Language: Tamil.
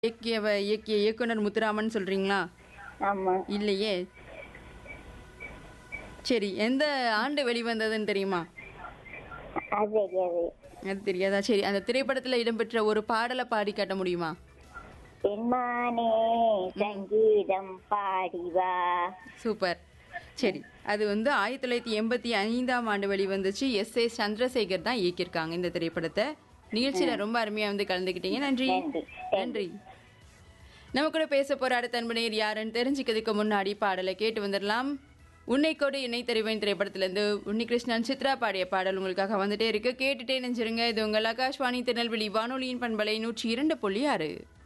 இயக்கியவ இயக்கிய இயக்குனர் முத்துராமன் சொல்றீங்களா ஆமா இல்லையே சரி எந்த ஆண்டு வெளிவந்ததுன்னு தெரியுமா அது தெரியாது அது தெரியாதா சரி அந்த திரைப்படத்துல இடம்பெற்ற ஒரு பாடலை பாடி காட்ட முடியுமா பெண்மானே சங்கீதம் பாடிவா சூப்பர் சரி அது வந்து ஆயிரத்தி தொள்ளாயிரத்தி எண்பத்தி ஐந்தாம் ஆண்டு வெளிவந்துச்சு எஸ் ஏ சந்திரசேகர் தான் இயக்கியிருக்காங்க இந்த திரைப்படத்தை நிகழ்ச்சியில ரொம்ப அருமையா வந்து கலந்துக்கிட்டீங்க நன்றி நன்றி. நன்றி நம்ம கூட பேச போற அடுத்த அன்பனையர் யாருன்னு தெரிஞ்சுக்கிறதுக்கு முன்னாடி பாடலை கேட்டு வந்துடலாம் உன்னை கொடு இணை தெரிவேன் திரைப்படத்திலிருந்து உன்னிகிருஷ்ணன் சித்ரா பாடிய பாடல் உங்களுக்காக வந்துட்டே இருக்கு கேட்டுட்டே நெஞ்சிருங்க இது உங்கள் ஆகாஷ்வாணி திருநெல்வேலி வானொலியின் பண்பலை நூற்றி இரண்டு புள்ளி ஆறு